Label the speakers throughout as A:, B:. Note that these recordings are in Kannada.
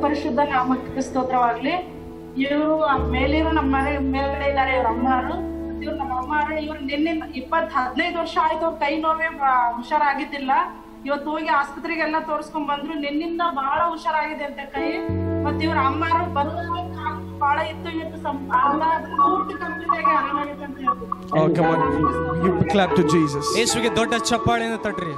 A: ಪರಿಶುದ್ಧ ನಾಮಕ್ಕೆ ಸ್ತೋತ್ರವಾಗ್ಲಿ ಇವರು ಮೇಲಿರೋ ನಮ್ಮ ಮನೆ ಮೇಲ್ಗಡೆ ಇದ್ದಾರೆ ಇವ್ರ ಅಮ್ಮರು ಇವ್ರು ನಮ್ಮ ಅಮ್ಮರು ಇವ್ರು ನಿನ್ನೆ ಇಪ್ಪತ್ ಹದಿನೈದು ವರ್ಷ ಆಯ್ತು ಅವ್ರ ಕೈ ನೋವೇ ಬ- ಹುಷಾರಾಗಿದ್ದಿಲ್ಲ ಇವತ್ತು ಹೋಗಿ ಆಸ್ಪತ್ರೆಗೆಲ್ಲ ತೋರ್ಸ್ಕೊಂಡ್ ಬಂದ್ರು ನಿನ್ನಿಂದ ಬಹಳ ಹುಷಾರಾಗಿದೆ ಅಂತ ಕೈ ಮತ್ ಇವ್ರ ಅಮ್ಮರು ಬರುವಾಗ ಕಾಲು ಬಹಳ ಇತ್ತು ಇವತ್ತು ಸಂ- ಅರ್ಧ ಪೂರ್ತಿ ಕಂಪ್ಲೀಟ್ ಆಗಿ ಆರಾಮಾಗಿದೆ ಅಂತ ಹೇಳ್ಬೋದು
B: Oh, come on. You clap to Jesus.
C: ಯೇಸುವಿಗೆ ದೊಡ್ಡ ಚಪ್ಪಾಳೆಯನ್ನು ತಟ್ರಿ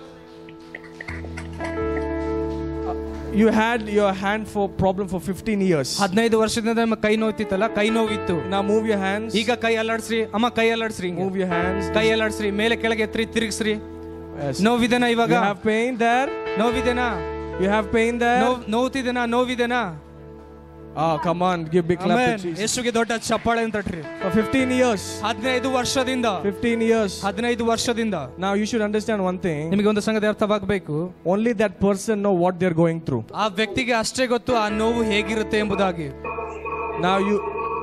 B: You had your hand for problem for 15 years.
C: ಹದಿನೈದು ವರ್ಷದಿಂದ ನಿಮ್ಮ ಕೈ ನೋಯ್ತಿತ್ತಲ್ಲ ಕೈ ನೋವಿತ್ತು
B: Now move your hands.
C: ಈಗ ಕೈ ಅಲ್ಲಾಡ್ಸ್ರಿ ಅಮ್ಮ ಕೈ ಅಲ್ಲಾಡ್ಸ್ರಿ ಹಿಂಗೆ.
B: Move your hands.
C: ಕೈ ಅಲ್ಲಾಡ್ಸ್ರಿ ಮೇಲೆ ಕೆಳಗೆ ಎತ್ರಿ ತಿರುಗಿಸ್ರಿ
B: Yes.
C: ನೋವಿದೆನಾ ಇವಾಗ
B: You have pain there.
C: ನೋವಿದೆನಾ
B: You have pain there.
C: ನೋವ್ ನೋವ್ತಿದೆನಾ ನೋವಿದೆನಾ
B: Oh, come on. Give big clap
C: Amen.
B: to Jesus.
C: ಯೇಸುವಿಗೆ ದೊಡ್ಡ ಚಪ್ಪಾಳೆ ಅಂತ ತಟ್ರಿ
B: For 15 years.
C: ಹದಿನೈದು ವರ್ಷದಿಂದ
B: 15 years.
C: ಹದಿನೈದು ವರ್ಷದಿಂದ
B: Now you should understand one thing.
C: ನಿಮಗೆ ಒಂದು ಸಂಗತಿ ಅರ್ಥವಾಗಬೇಕು
B: Only that person know what they're going through.
C: ಆ ವ್ಯಕ್ತಿಗೆ ಅಷ್ಟೇ ಗೊತ್ತು ಆ ನೋವು ಹೇಗಿರುತ್ತೆ ಎಂಬುದಾಗಿ
B: Now you.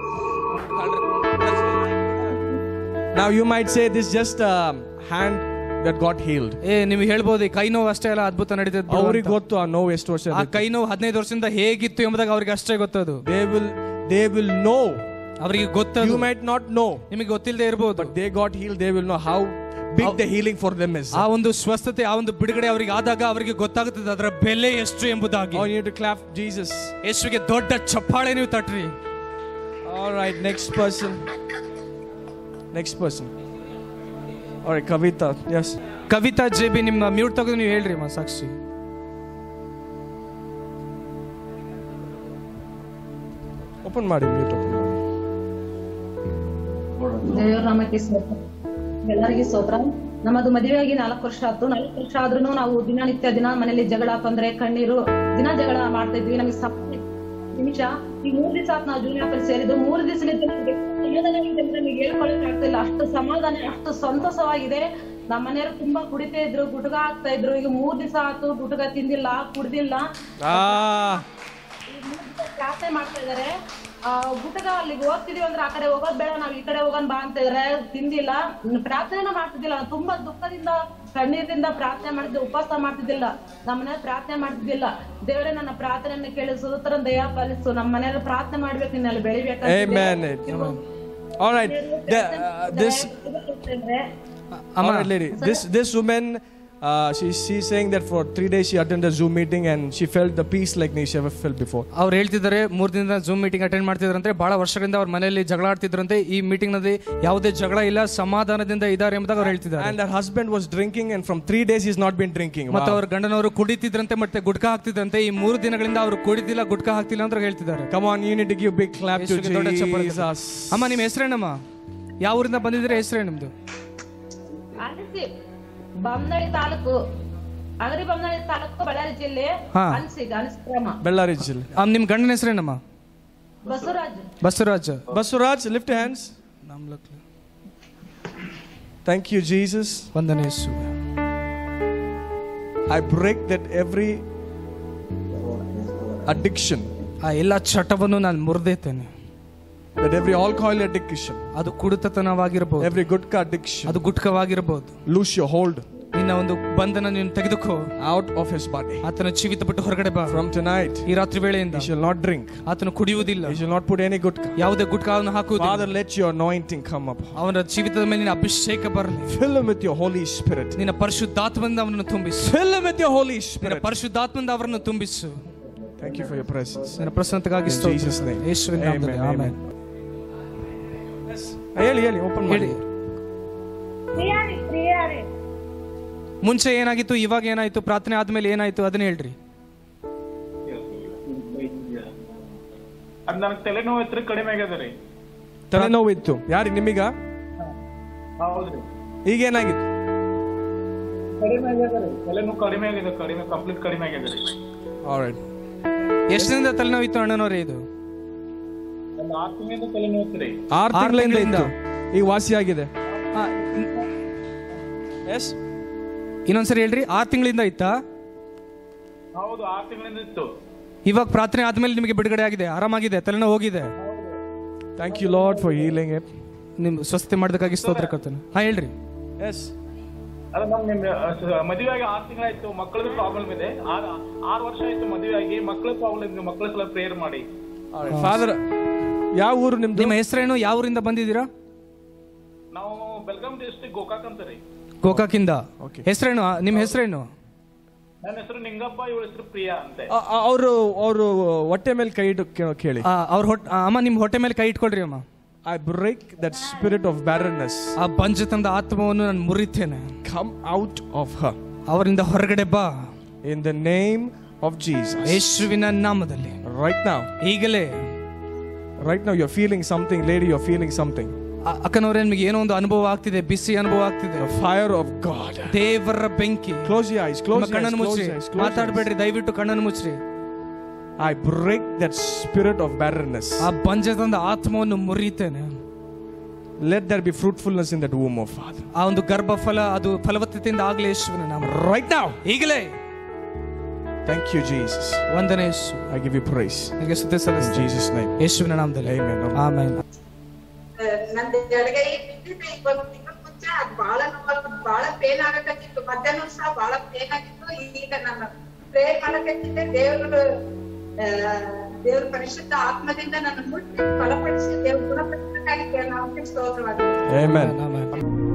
B: Now you might say this just a hand that got healed.
C: ಏ ನೀವು ಹೇಳ್ಬೋದು ಈ ಕೈ ನೋವು ಅಷ್ಟೇ ಅಲ್ಲ ಅದ್ಭುತ ನಡೀತದೆ
B: ಅವ್ರಿಗೆ ಗೊತ್ತು ಆ ನೋವು ಎಷ್ಟು ವರ್ಷ
C: ಆ ಕೈ ನೋವು ಹದಿನೈದು ವರ್ಷದಿಂದ ಹೇಗಿತ್ತು ಎಂಬುದಾಗಿ ಅವ್ರಿಗೆ ಅಷ್ಟೇ ಗೊತ್ತದು
B: they will they will know
C: ಅವರಿಗೆ
B: ಯು
C: ಗೊತ್ತದು
B: ಮೈಟ್ ನಾಟ್ ನೋ
C: ನಿಮಗೆ ಗೊತ್ತಿಲ್ಲದೆ ಇರಬಹುದು
B: but they got heal they will know how big the healing for them is
C: ಆ ಒಂದು ಸ್ವಸ್ಥತೆ ಆ ಒಂದು ಬಿಡುಗಡೆ ಅವರಿಗೆ ಆದಾಗ ಅವರಿಗೆ ಗೊತ್ತಾಗುತ್ತದೆ ಅದರ ಬೆಲೆ ಎಷ್ಟು ಎಂಬುದಾಗಿ
B: Oh, you need to clap Jesus.
C: ಯೇಸುವಿಗೆ ದೊಡ್ಡ ಚಪ್ಪಾಳೆ ನೀವು ತಟ್ರಿ
B: All right, next person. Next person. All right, Kavita. Yes.
C: Kavita J B ನಿಮ್ಮ ಮ್ಯೂಟ್ ತೆಗೆದು ನೀವು ಹೇಳ್ರಿ ಅಮ್ಮ ಸಾಕ್ಷಿ
B: Open ಮಾಡಿ mute open ಮಾಡಿ.
D: ದೇವ್ರ ನಾಮಕ್ಕೆ ಸ್ತೋತ್ರ ಎಲ್ಲರಿಗೂ ಸ್ತೋತ್ರ ನಮ್ಮದು ಮದುವೆಯಾಗಿ ನಾಲ್ಕು ವರ್ಷ ಆಯ್ತು ನಾಲ್ಕು ವರ್ಷ ಆದ್ರೂ ನಾವು ದಿನನಿತ್ಯ ದಿನ ಮನೇಲಿ ಜಗಳ ತೊಂದ್ರೆ ಕಣ್ಣೀರು ದಿನ ಜಗಳ ಮಾಡ್ತಾ ಇದ್ವಿ ನಮಗೆ ಸಪ್ ನಿಮಿಷ ಈ ಮೂರ್ ದಿವಸ ಆತ್ ನಾವು ಜೂನಿಯರ್ ಕಾಲೇಜ್ ಸೇರಿದ್ದು ಮೂರ್ ದಿವಸದಿಂದ ನಮ್ಗೆ ಸಮಾಧಾನ ಇದೆ ಅಂತ ನಮಗೆ ಹೇಳ್ಕೊಳಕ್ ಆಗ್ತಿಲ್ಲ ಅಷ್ಟು ಸಮಾಧಾನ ಅಷ್ಟು ಸಂತೋಷವಾಗಿದೆ ನಮ್ಮ ಮನೆಯವರು ತುಂಬಾ ಕುಡಿತಾ ಇದ್ರು ಗುಟ್ಗ ಹಾಕ್ತಾ ಇದ್ರು ಈಗ ಮೂರ್ ದಿವಸ ಆತು ಗುಟ್ಗ ತಿಂದಿಲ್ಲ ಕುಡ್ದಿಲ್ಲ
B: Ah,
D: ಪ್ರಾರ್ಥನೆ ಮಾಡ್ತಾ ಇದಾರೆ ಆ ಗುಟಗ ಅಲ್ಲಿಗೆ ಹೋಗ್ತಿದೀವಿ ಅಂದ್ರೆ ಆ ಕಡೆ ಹೋಗೋದ್ ಬೇಡ ನಾವ್ ಈ ಕಡೆ ಹೋಗೋಣ ಬಾ ಅಂತ ಇದಾರೆ ತಿಂದಿಲ್ಲ ಇನ್ನು ಪ್ರಾರ್ಥನೆನ ಮಾಡ್ತಿದ್ದಿಲ್ಲ ನಾನು ತುಂಬಾ ದುಃಖದಿಂದ ಕಣ್ಣೀರಿಂದ ಪ್ರಾರ್ಥನೆ ಮಾಡ್ತಿದ್ದೆ ಉಪವಾಸ ಮಾಡ್ತಿದ್ದಿಲ್ಲ ನಮ್ಮ ಮನೆ ಪ್ರಾರ್ಥನೆ ಮಾಡ್ತಿದ್ದಿಲ್ಲ ದೇವರೇ ನನ್ನ ಪ್ರಾರ್ಥನೆಯನ್ನು ಕೇಳಿ ಸುತರ ದಯಾ ಪಾಲಿಸು ನಮ್ಮ ಮನೆಯಲ್ಲಿ ಪ್ರಾರ್ಥನೆ ಮಾಡ್ಬೇಕು ನೀನ್ ಅಲ್ಲಿ
B: amen. All right. The, uh, this
C: ಅಮ್ಮ
B: all right, lady. This this woman, uh, she she's saying that for three days she attended a Zoom meeting and she felt the peace like she ever felt before.
C: ಅವ್ರು ಹೇಳ್ತಿದ್ದಾರೆ ಮೂರ್ ದಿನದ ಜೂಮ್ ಮೀಟಿಂಗ್ ಅಟೆಂಡ್ ಮಾಡ್ತಿದ್ರಂತೆ ಬಹಳ ವರ್ಷಗಳಿಂದ ಅವ್ರ ಮನೆಯಲ್ಲಿ ಜಗಳ ಆಡ್ತಿದ್ರಂತೆ ಈ ಮೀಟಿಂಗ್ ನಲ್ಲಿ ಯಾವುದೇ ಜಗಳ ಇಲ್ಲ ಸಮಾಧಾನದಿಂದ ಇದ್ದಾರೆ ಎಂಬುದಾಗಿ ಅವ್ರು ಹೇಳ್ತಿದ್ದಾರೆ
B: And her husband was drinking, and from three days he's not been drinking.
C: ಮತ್ತೆ
B: Wow.
C: ಅವ್ರ ಗಂಡನವರು ಕುಡಿತಿದ್ರಂತೆ ಮತ್ತೆ ಗುಡ್ಕ ಹಾಕ್ತಿದ್ರಂತೆ ಈ ಮೂರು ದಿನಗಳಿಂದ ಅವರು ಕುಡಿತಿಲ್ಲ ಗುಡ್ಕ ಹಾಕ್ತಿಲ್ಲ ಅಂತ ಹೇಳ್ತಿದ್ದಾರೆ
B: Come on, you need to give big clap to
C: ಯೇಸುವಿಗೆ ದೊಡ್ಡ ಚಪ್ಪಾಳೆ ತಟ್ಟಿ.
B: Jesus.
C: ಅಮ್ಮ ನಿಮ್ಮ ಹೆಸರೇನಮ್ಮ ಯಾವ ಊರಿಂದ ಬಂದಿದ್ರೆ ಹೆಸರೇ ನಿಮ್ದು
D: ಅನಿಸಿ ಬಮ್ನಳ್ಳಿ ತಾಲೂಕು ಅಗರಿ ಬಮ್ನಳ್ಳಿ ತಾಲೂಕು ಬಳ್ಳಾರಿ ಜಿಲ್ಲೆ
C: ಹಾ.
D: ಅನ್ಸಿ ಅನ್ಸಿ ಗ್ರಾಮ
B: Bellary Jill.
C: ಆ, ನಿಮ್ ಗಂಡನ ಹೆಸರೇನಮ್ಮ
D: Basavaraj
C: Basavaraj
B: Basuraj, lift your hands. Thank you, Jesus.
C: ವಂದನೆ ಯೇಸುವೆ.
B: I break that every addiction,
C: ಆ ಎಲ್ಲ ಚಟವನ್ನು ನಾನು ಮುರಿದೇತೇನೆ
B: that every alcohol addiction,
C: ಅದು ಕುಡಿತತನವಾಗಿರಬಹುದು
B: every gutka addiction,
C: ಅದು ಗುಟ್ಕವಾಗಿರಬಹುದು
B: loose your hold
C: ನಿನ್ನ ಒಂದು ಬಂಧನ ನೀನು ತೆಗೆದುಕೋ
B: out of his body.
C: ಆತನ ಜೀವಿತ ಬಿಟ್ಟು ಹೊರಗಡೆ ಬಾ
B: From tonight,
C: ಈ ರಾತ್ರಿ ವೇಳೆಯಿಂದ
B: he shall not drink,
C: ಆತನು ಕುಡಿಯುವುದಿಲ್ಲ
B: he shall not put any gutka.
C: ಯಾವುದೇ ಗುಟ್ಕವನ್ನು ಹಾಕುವುದಿಲ್ಲ
B: Father, let your anointing come up.
C: ಅವನ ಜೀವಿತದ ಮೇಲೆ ನಿನ್ನ ಅಭಿಷೇಕ ಬರಲಿ
B: Fill him with your Holy Spirit.
C: ನಿನ್ನ ಪರಿಶುದ್ಧಾತ್ಮದಿಂದ ಅವನನ್ನು ತುಂಬಿಸು
B: Fill him with your Holy
C: ನಿನ್ನ
B: Spirit.
C: ಪರಿಶುದ್ಧಾತ್ಮದಿಂದ ಅವರನ್ನು ತುಂಬಿಸು
B: Thank you for your presence.
C: ನಿನ್ನ ಪ್ರಸನ್ನತೆಗಾಗಿ
B: In
C: ಸ್ತೋತ್ರ.
B: Jesus' name.
C: ಯೇಸುವಿನ ನಾಮದಲ್ಲಿ.
B: Amen.
C: ಆಮೆನ್.
B: Amen. ಹೇಳಿ ಹೇಳಿ ಓಪನ್ ಮಾಡಿ
C: ಹೇಳಿ ಮುಂಚೆ ಏನಾಗಿತ್ತು ಇವಾಗ ಏನಾಯ್ತು ಪ್ರಾರ್ಥನೆ ಆದ್ಮೇಲೆ ಏನಾಯ್ತು ಅದನ್ನ ಹೇಳ್ರಿ
E: ಅದ್ ನನಗ್ ತಲೆನೋವು ಇತ್ರ ಕಡಿಮೆ ಆಗ್ಯದ ರೀ
B: ತಲೆನೋವು ಇತ್ತು ಯಾರಿಗೆ ನಿಮಗ
E: ಹೌದ್ರಿ
B: ಈಗ ಏನಾಗಿತ್ತು
E: ಕಡಿಮೆ ಆಗ್ಯದ ರೀ ತಲೆನೋವು ಕಡಿಮೆ ಆಗಿದೆ ಕಡಿಮೆ ಕಂಪ್ಲೀಟ್ ಕಡಿಮೆ ಆಗ್ಯದ ರೀ
B: Alright.
C: ಎಷ್ಟು ದಿನದ ತಲೆನೋವು ಇತ್ತು ಅಣ್ಣನವ್ರೆ ಇದು
E: ಒಂದ್ ಆರು ತಿಂಗಳಿಂದ ತಲೆನೋವು ಇತ್ತು ರೀ
B: ಆರು
C: ಆರು
B: ತಿಂಗಳಿಂದ
C: ತಿಂಗಳಿಂದ.
B: ಇತ್ತು ಈಗ ವಾಸಿ ಆಗಿದೆ
C: ಆ,
B: ಎಸ್
C: ಇನ್ನೊಂದ್ಸರಿ ಹೇಳ್ರಿ ಆರು ತಿಂಗಳಿಂದ ಇತ್ತಾ
E: ಹೌದು ಆರು ತಿಂಗಳಿಂದ ಇತ್ತು
C: ಇವಾಗ ಪ್ರಾರ್ಥನೆ ಆದ್ಮೇಲೆ ನಿಮಗೆ ಬಿಡುಗಡೆ ಆಗಿದೆ ಆರಾಮಾಗಿದೆ ತಲೆನೋವು ಹೋಗಿದೆ
B: thank you Lord for healing it
C: ನಿಮ್ ಸ್ವಸ್ಥತೆ ಮಾಡೋದಕ್ಕಾಗಿ ಸ್ತೋತ್ರ ಕರ್ತನೆ ಹಾ ಹೇಳ್ರಿ
B: ಎಸ್
E: ಅಲ್ಲ ನಮ್ ನಿಮ್ ಮದುವೆ ಆಗಿ ಆರು ತಿಂಗಳಾಯ್ತು ಮಕ್ಕಳದು ಪ್ರಾಬ್ಲಮ್ ಇದೆ ಆರ್ ಆರು ವರ್ಷ ಆಯ್ತು ಮದುವೆ ಆಗಿ ಮಕ್ಕಳ ಪ್ರಾಬ್ಲಮ್ ಇದೆ ಮಕ್ಕಳ ಸಲ ಪ್ರೇಯರ್ ಮಾಡಿ
B: ಫಾದರ್ ಯಾವ ಊರು ನಿಮ್ದು
C: ನಿಮ್ಮ ಹೆಸರೇನು ಯಾವ ಊರಿಂದ ಬಂದಿದ್ದೀರಾ
E: ನಾವು ಬೆಳಗಾಂ ಡಿಸ್ಟ್ರಿಕ್ಟ್ ಗೋಕಾಕ್ ಅಂತ ರೀ
C: ಗೋಕಾಕಿಂದ
B: Okay.
C: ಹೆಸರೇನು ನಿಮ್ಮ ಹೆಸರೇನು
E: ನನ್ನ ಹೆಸರು ನಿಂಗಪ್ಪ ಇವಳ ಹೆಸರು ಪ್ರಿಯಾ ಅಂತೆ
B: ಅವರು ಅವರು ಹೊಟ್ಟೆ ಮೇಲೆ ಕೈ ಇಟ್ಟು ಕೇ- ಕೇಳಿ
C: ಆ, ಅವ್ರ ಹೊಟ್ಟೆ ಅಮ್ಮ ನಿಮ್ಮ ಹೊಟ್ಟೆ ಮೇಲೆ ಕೈ ಇಟ್ಕೊಳ್ರಿ ಅಮ್ಮ
B: I break that spirit of barrenness
C: ಆ ಬಂಜತನದ ಆತ್ಮವನ್ನು ನಾನು ಮುರಿತೇನೆ
B: ಕಮ್ ಔಟ್ ಆಫ್ ಹರ್
C: ಅವರಿಂದ ಹೊರಗಡೆ ಬಾ
B: in the name of Jesus
C: ಯೇಸುವಿನ ನಾಮದಲ್ಲಿ
B: ರೈಟ್ ನಾವ್
C: ಈಗಲೇ
B: right now you feeling something lady you feeling something
C: ಅ- ಅಕ್ಕನವ್ರೆ ನಿಮಗೆ ಏನೋ ಒಂದು ಅನುಭವ ಆಗ್ತಿದೆ ಬಿಸಿ ಅನುಭವ ಆಗ್ತಿದೆ
B: ಫೈರ್ ಆಫ್ ಗಾಡ್
C: ದೇವರ ಬೆಂಕಿ
B: ಕ್ಲೋಸ್ ಯು ಐಸ್
C: ನಿಮ್ಮ
B: ಕ್ಲೋಸ್
C: ಕಣ್ಣನ್ನು ಮುಚ್ಚ್ರಿ ಮಾತಾಡಬೇಡ್ರಿ ದಯವಿಟ್ಟು ಕಣ್ಣನ್ನು ಮುಚ್ಚ್ರಿ
B: I break that spirit of barrenness
C: ಆ ಬಂಜತನದ ಆತ್ಮವನ್ನು ಮುರಿತೇನೆ
B: let there be fruitfulness in that womb of father
C: ಆ ಒಂದು ಗರ್ಭಫಲ ಅದು ಫಲವತ್ತತೆಯಿಂದ ಆಗ್ಲಿ ಯೇಸುವಿನ ನಾಮ
B: ರೈಟ್ ನಾವ್
C: ಈಗಲೇ
B: ಥ್ಯಾಂಕ್ ಯು ಜೀಸಸ್
C: ವಂದನೆ Yesu
B: I give you praise
C: ನಿಮಗೆ ಸುದ್ದಿ
B: ಇನ್
C: ಸಲ್ಲಿಸ್ತೀನಿ
B: ಜೀಸಸ್ ನೇಮ್
C: ಯೇಸುವಿನ ನಾಮದಲ್ಲಿ
B: Amen.
C: ಆಮೇಲೆ
F: ನಂದು ಎಡಗೈ ಬಿದ್ದಿದೆ ಇವಾಗ ತಿಂಗಳ ಮುಂಚೆ ಅದ್ ಬಹಳ ನೋವು ಬಹಳ ಪೇನ್ ಆಗಕತ್ತಿತ್ತು ಮಧ್ಯಾಹ್ನ ಸಹ ಬಹಳ ಪೇನ್ ಆಗಿತ್ತು ಈಗ ನಾನು ಪ್ರೇಯರ್ ಮಾಡಕತ್ತಿದ್ದೆ ದೇವ್ರ ದೇವ್ರ ಪರಿಶುದ್ಧ ಆತ್ಮದಿಂದ ನನ್ನ ಮುಟ್ಟಿ ಫಲಪಡಿಸಿ ದೇವ್ರ ಗುಣಪಡಿಸಬೇಕಾಗಿ ನಾವು ಸ್ತೋತ್ರವಾಗಿದೆ
B: Amen.
C: ಆಮೇಲೆ